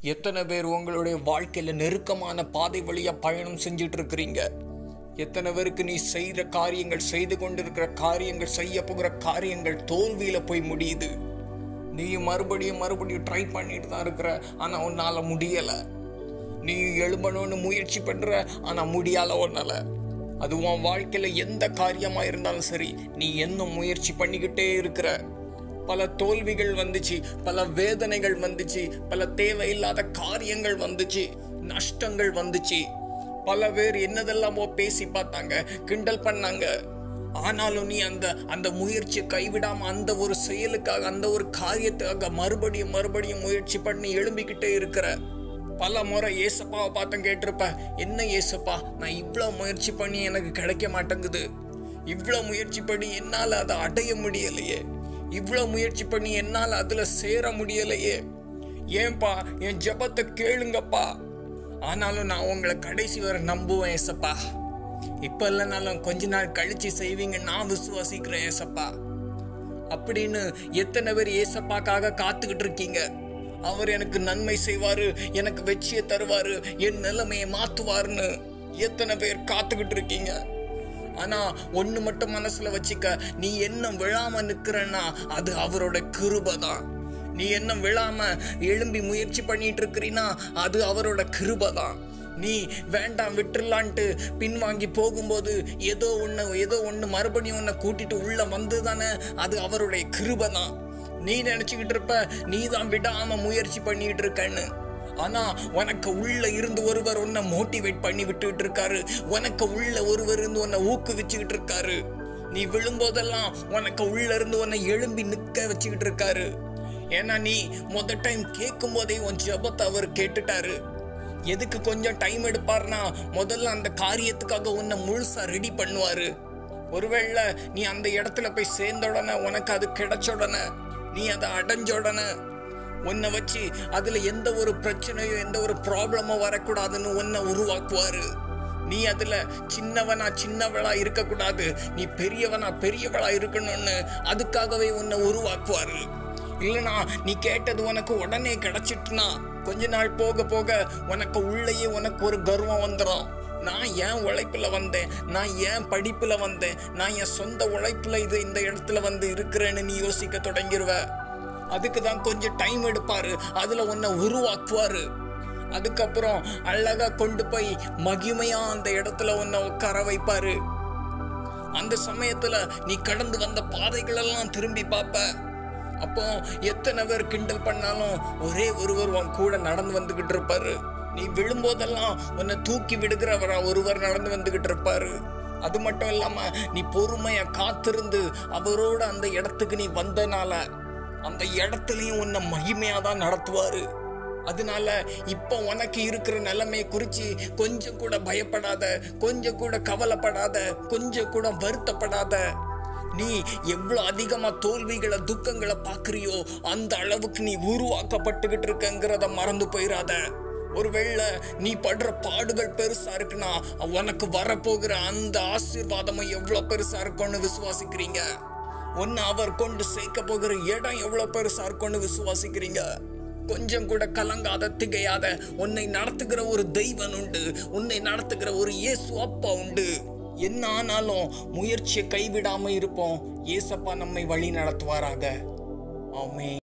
எத்தனை பேர் உங்களுடைய வாழ்க்கையில நெருக்கமான பாதை வழியா பயணம் செஞ்சுட்டு இருக்கிறீங்க எத்தனை பேருக்கு நீ செய்த காரியங்கள் செய்து கொண்டிருக்கிற காரியங்கள் செய்ய போகிற காரியங்கள் தோல்வியில போய் முடியுது நீ மறுபடியும் மறுபடியும் ட்ரை பண்ணிட்டு தான் இருக்கிற ஆனா உன்னால முடியல நீ எழும்பணும்னு முயற்சி பண்ற ஆனா முடியால உன்னால அது உன் வாழ்க்கையில எந்த காரியமா இருந்தாலும் சரி நீ இன்னும் முயற்சி பண்ணிக்கிட்டே இருக்கிற பல தோல்விகள் வந்துச்சு பல வேதனைகள் வந்துச்சு பல தேவையில்லாத காரியங்கள் வந்துச்சு நஷ்டங்கள் வந்துச்சு பல பேர் என்னதெல்லாமோ பேசி பார்த்தாங்க கிண்டல் பண்ணாங்க ஆனாலும் நீ அந்த அந்த முயற்சியை கைவிடாம அந்த ஒரு செயலுக்காக அந்த ஒரு காரியத்துக்காக மறுபடியும் மறுபடியும் முயற்சி பண்ணி எழும்பிக்கிட்டே இருக்கிற பல முறை ஏசப்பாவை பார்த்து கேட்டிருப்ப என்ன ஏசப்பா நான் இவ்வளோ முயற்சி பண்ணி எனக்கு கிடைக்க மாட்டேங்குது இவ்வளோ முயற்சி பண்ணி என்னால் அதை அடைய முடியலையே இவ்வளோ முயற்சி பண்ணி என்னால் அதில் சேர முடியலையே ஏன்பா என் ஜெபத்தை கேளுங்கப்பா ஆனாலும் நான் உங்களை கடைசி வரை நம்புவேன் ஏசப்பா இப்போ இல்லைனாலும் கொஞ்ச நாள் கழிச்சு செய்வீங்க நான் விசுவாசிக்கிறேன் ஏசப்பா அப்படின்னு எத்தனை பேர் ஏசப்பாக்காக காத்துக்கிட்டு இருக்கீங்க அவர் எனக்கு நன்மை செய்வாரு எனக்கு வெற்றியை தருவாரு என் நிலைமையை மாத்துவாருன்னு எத்தனை பேர் காத்துக்கிட்டு இருக்கீங்க ஆனா ஒண்ணு மட்டும் மனசுல வச்சுக்க நீ என்ன விழாம நிக்கிறன்னா அது அவரோட கிருபை தான் நீ என்ன விழாம எழும்பி முயற்சி பண்ணிட்டு இருக்கிறீன்னா அது அவரோட கிருபை தான் நீ வேண்டாம் விட்டுறலான்ட்டு பின்வாங்கி போகும்போது ஏதோ ஒன்று ஏதோ ஒன்று மறுபடியும் உன்னை கூட்டிட்டு உள்ள வந்து தானே அது அவருடைய கிருபை தான் நீ நினச்சிக்கிட்டு இருப்ப நீ தான் விடாம முயற்சி பண்ணிட்டு இருக்கன்னு ஆனா உனக்கு உள்ள இருந்து ஒருவர் உன்னை மோட்டிவேட் பண்ணி விட்டுட்டு இருக்காரு உனக்கு உள்ள ஒருவர் இருந்து உன்னை ஊக்குவிச்சுக்கிட்டு இருக்காரு நீ விழும்போதெல்லாம் உனக்கு உள்ள இருந்து உன்னை எழும்பி நிக்க வச்சுக்கிட்டு இருக்காரு ஏன்னா நீ முத டைம் கேட்கும் போதே உன் ஜெபத்தை அவர் கேட்டுட்டாரு எதுக்கு கொஞ்சம் டைம் எடுப்பார்னா முதல்ல அந்த காரியத்துக்காக உன்னை முழுசா ரெடி பண்ணுவாரு ஒருவேளை நீ அந்த இடத்துல போய் சேர்ந்த உடனே உனக்கு அது கிடைச்ச உடனே நீ அதை அடைஞ்ச உடனே உன்னை வச்சு அதுல எந்த ஒரு பிரச்சனையோ எந்த ஒரு ப்ராப்ளமோ வரக்கூடாதுன்னு உன்னை உருவாக்குவாரு நீ அதுல சின்னவனா சின்னவளா இருக்கக்கூடாது நீ பெரியவனா பெரியவளா இருக்கணும்னு அதுக்காகவே உன்னை உருவாக்குவாரு இல்லனா நீ கேட்டது உனக்கு உடனே கிடைச்சிட்டுனா கொஞ்ச நாள் போக போக உனக்கு உள்ளேயே உனக்கு ஒரு கர்வம் வந்துடும் நான் ஏன் உழைப்புல வந்தேன் நான் ஏன் படிப்புல வந்தேன் நான் என் சொந்த உழைப்புல இது இந்த இடத்துல வந்து இருக்கிறேன்னு நீ யோசிக்க தொடங்கிருவ அதுக்கு தான் கொஞ்சம் டைம் எடுப்பாரு அதுல உன்னை உருவாக்குவாரு அதுக்கப்புறம் அழகா கொண்டு போய் மகிமையா அந்த இடத்துல உன்னை உட்கார வைப்பாரு அந்த சமயத்துல நீ கடந்து வந்த பாதைகள் எல்லாம் திரும்பி பார்ப்ப அப்போ எத்தனை பேர் கிண்டல் பண்ணாலும் ஒரே ஒருவர் உன் கூட நடந்து வந்துகிட்டு இருப்பாரு நீ விழும்போதெல்லாம் உன்னை தூக்கி விடுகிறவரா ஒருவர் நடந்து வந்துகிட்டு இருப்பாரு அது மட்டும் இல்லாம நீ பொறுமையா காத்திருந்து அவரோட அந்த இடத்துக்கு நீ வந்தனால அந்த இடத்துலயும் உன்னை மகிமையா தான் நடத்துவாரு அதனால இப்போ உனக்கு இருக்கிற நிலைமையை குறித்து கொஞ்சம் கூட பயப்படாத கொஞ்சம் கூட கவலைப்படாத கொஞ்சம் கூட வருத்தப்படாத நீ எவ்வளவு அதிகமா தோல்விகளை துக்கங்களை பார்க்கறியோ அந்த அளவுக்கு நீ உருவாக்கப்பட்டுக்கிட்டு இருக்கங்கிறத மறந்து போயிடாத ஒருவேளை நீ படுற பாடுகள் பெருசா இருக்குன்னா உனக்கு வரப்போகிற அந்த ஆசீர்வாதமும் எவ்வளவு பெருசா இருக்கும்னு விசுவாசிக்கிறீங்க உன்னை அவர் கொண்டு சேர்க்க போகிற இடம் எவ்வளவு பெருசா இருக்கும்னு விசுவாசிக்கிறீங்க கொஞ்சம் கூட கலங்காத திகையாத உன்னை நடத்துகிற ஒரு தெய்வன் உண்டு உன்னை நடத்துகிற ஒரு இயேசு அப்பா உண்டு என்ன ஆனாலும் முயற்சியை கைவிடாம இருப்போம் ஏசப்பா நம்மை வழி நடத்துவாராக ஆமே